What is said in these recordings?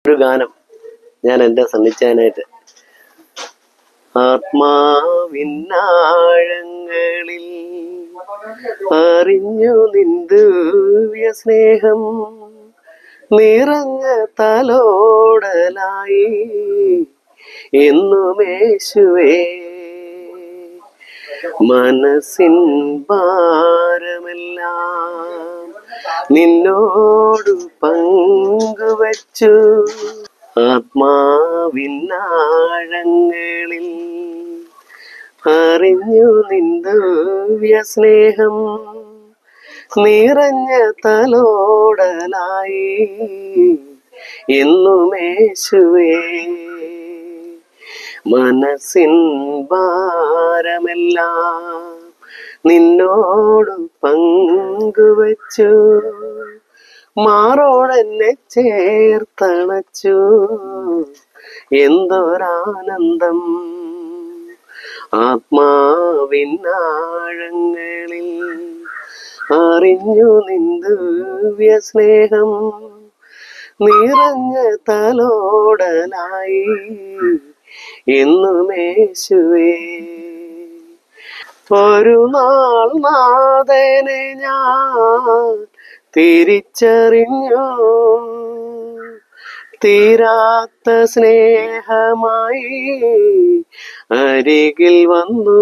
ഒരു ഗാനം ഞാൻ എൻ്റെ സന്നിച്ചാനായിട്ട് ആത്മാവിന്നാഴങ്ങളിൽ അറിഞ്ഞു നിന്ദുവ്യ സ്നേഹം നിറഞ്ഞ തലോടലായി എന്നുമേശുവേ മനസ്സിൻ ഭാരമെല്ലാം നിന്നോടു പങ്കുവച്ചു ആത്മാവിന്നാഴങ്ങളിൽ അറിഞ്ഞു നിന്ദവ്യ സ്നേഹം നിറഞ്ഞ തലോടലായി എന്നുമേശുവേ മനസ്സിൻ ഭാരമെല്ലാം നിന്നോട് പങ്കുവച്ചു മാറോടെന്നെ ചേർത്തണച്ചു എന്തൊരാനന്ദം ആത്മാവിന്നാഴങ്ങളിൽ അറിഞ്ഞു നിന്ദുവ്യ സ്നേഹം നിറഞ്ഞ തലോടലായി എന്നുമേശുവേ ഒരു നാൾ നാഥനെ ഞാൻ തിരിച്ചറിഞ്ഞു തീരാത്ത സ്നേഹമായി അരികിൽ വന്നു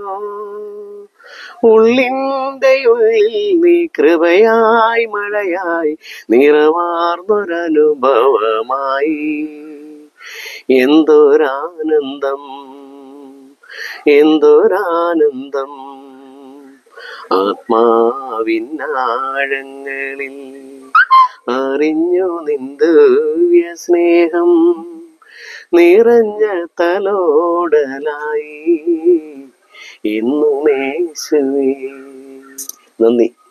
ഉള്ളിൻ്റെ ഉള്ളിൽ നീ കൃപയായി മഴയായി നിറവാർന്നൊരനുഭവമായി എന്തൊരാനന്ദം എന്തൊരാനന്ദം ആത്മാവിന്നാഴങ്ങളിൽ അറിഞ്ഞു നിന്ദവ്യ സ്നേഹം നിറഞ്ഞ തലോടലായി എന്നുമേശുവേ നന്ദി